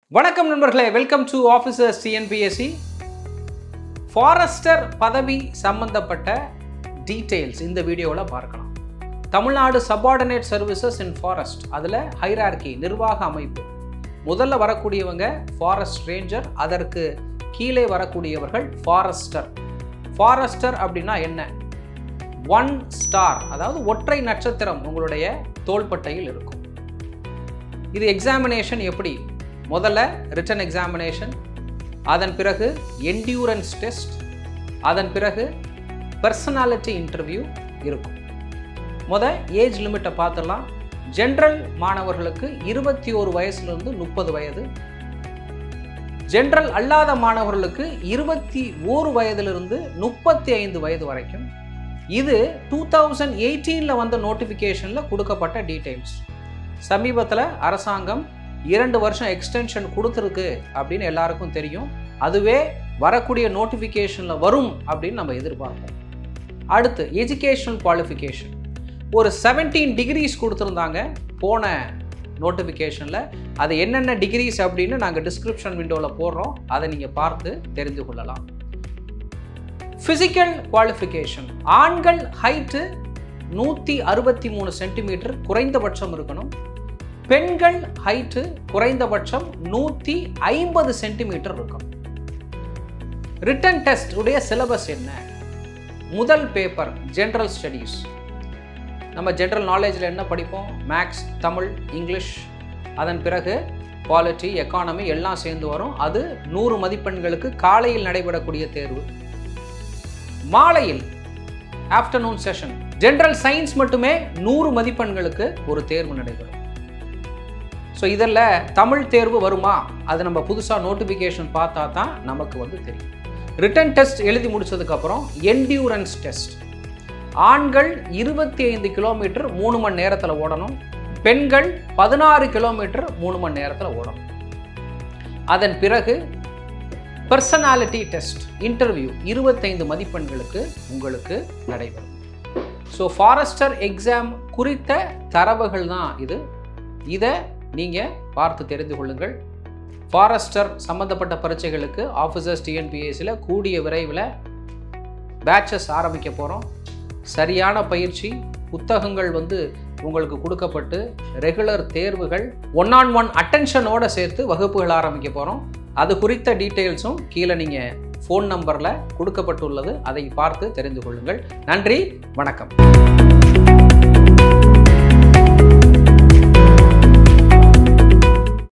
வணக்கம் நண்பர்களே welcome to officers TNPSC forester பதவி சம்பந்தப்பட்ட டீட்டெயில்ஸ் இந்த வீடியோவில் பார்க்கலாம் Tamil Nadu subordinate services in forest அதில் ஹைரார்கி நிர்வாக அமைப்பு முதல்ல வரக்கூடியவங்க ஃபாரஸ்ட் ரேஞ்சர் அதற்கு கீழே வரக்கூடியவர்கள் ஃபாரஸ்டர் ஃபாரஸ்டர் அப்படின்னா என்ன ஒன் ஸ்டார் அதாவது ஒற்றை நட்சத்திரம் உங்களுடைய தோள்பட்டையில் இருக்கும் இது எக்ஸாமினேஷன் எப்படி முதல்ல ரிட்டன் எக்ஸாமினேஷன் அதன் பிறகு என்டியூரன்ஸ் டெஸ்ட் அதன் பிறகு பர்சனாலிட்டி இன்டர்வியூ இருக்கும் முத ஏஜ் லிமிட்டை பார்த்துடலாம் ஜென்ரல் மாணவர்களுக்கு இருபத்தி ஒரு வயசுலேருந்து முப்பது வயது ஜென்ரல் அல்லாத மாணவர்களுக்கு இருபத்தி ஓரு வயதிலிருந்து முப்பத்தி ஐந்து வயது வரைக்கும் இது டூ தௌசண்ட் எயிட்டீனில் வந்த நோட்டிஃபிகேஷனில் கொடுக்கப்பட்ட டீட்டெயில்ஸ் சமீபத்தில் அரசாங்கம் இரண்டு வருஷம் எக்ஸ்டென்ஷன் கொடுத்துருக்கு அப்படின்னு எல்லாருக்கும் தெரியும் அதுவே வரக்கூடிய நோட்டிஃபிகேஷனில் வரும் அப்படின்னு நம்ம எதிர்பார்ப்போம் அடுத்து எஜுகேஷனல் குவாலிஃபிகேஷன் ஒரு செவன்டீன் டிகிரிஸ் கொடுத்துருந்தாங்க போன நோட்டிஃபிகேஷனில் அது என்னென்ன டிகிரிஸ் அப்படின்னு நாங்கள் டிஸ்கிரிப்ஷன் விண்டோவில் போடுறோம் அதை நீங்கள் பார்த்து தெரிந்து கொள்ளலாம் ஃபிசிக்கல் குவாலிஃபிகேஷன் ஆண்கள் ஹைட்டு நூற்றி அறுபத்தி மூணு சென்டிமீட்டர் குறைந்தபட்சம் இருக்கணும் பெண்கள் ஹைட்டு குறைந்தபட்சம் நூற்றி ஐம்பது சென்டிமீட்டர் இருக்கும் ரிட்டன் டெஸ்ட் உடைய சிலபஸ் என்ன முதல் பேப்பர் ஜென்ரல் ஸ்டடீஸ் நம்ம ஜென்ரல் நாலேஜில் என்ன படிப்போம் மேக்ஸ் தமிழ் இங்கிலீஷ் அதன் பிறகு குவாலிட்டி எக்கானமி எல்லாம் சேர்ந்து வரும் அது நூறு மதிப்பெண்களுக்கு காலையில் நடைபெறக்கூடிய தேர்வு மாலையில் ஆஃப்டர்நூன் செஷன் ஜென்ரல் சயின்ஸ் மட்டுமே நூறு மதிப்பெண்களுக்கு ஒரு தேர்வு நடைபெறும் ஸோ இதில் தமிழ் தேர்வு வருமா அது நம்ம புதுசாக நோட்டிஃபிகேஷன் பார்த்தா தான் நமக்கு வந்து தெரியும் ரிட்டன் டெஸ்ட் எழுதி முடிச்சதுக்கப்புறம் என்டியூரன்ஸ் டெஸ்ட் ஆண்கள் இருபத்தி ஐந்து கிலோமீட்டர் மூணு மணி நேரத்தில் ஓடணும் பெண்கள் பதினாறு கிலோமீட்டர் மூணு மணி நேரத்தில் ஓடணும் அதன் பிறகு பர்சனாலிட்டி டெஸ்ட் இன்டர்வியூ இருபத்தைந்து மதிப்பெண்களுக்கு உங்களுக்கு நடைபெறும் ஸோ ஃபாரஸ்டர் எக்ஸாம் குறித்த தரவுகள் தான் இது இதை நீங்கள் பார்த்து தெரிந்து கொள்ளுங்கள் ஃபாரஸ்டர் சம்மந்தப்பட்ட பரீட்சைகளுக்கு ஆஃபீஸர்ஸ் டிஎன்பிஎஸ்சியில் கூடிய விரைவில் பேட்சஸ் ஆரம்பிக்க போகிறோம் சரியான பயிற்சி புத்தகங்கள் வந்து உங்களுக்கு கொடுக்கப்பட்டு ரெகுலர் தேர்வுகள் ஒன் ஆன் ஒன் அட்டென்ஷனோட சேர்த்து வகுப்புகள் ஆரம்பிக்க போகிறோம் அது குறித்த டீட்டெயில்ஸும் கீழே நீங்கள் ஃபோன் நம்பரில் கொடுக்கப்பட்டுள்ளது அதை பார்த்து தெரிந்து கொள்ளுங்கள் நன்றி வணக்கம்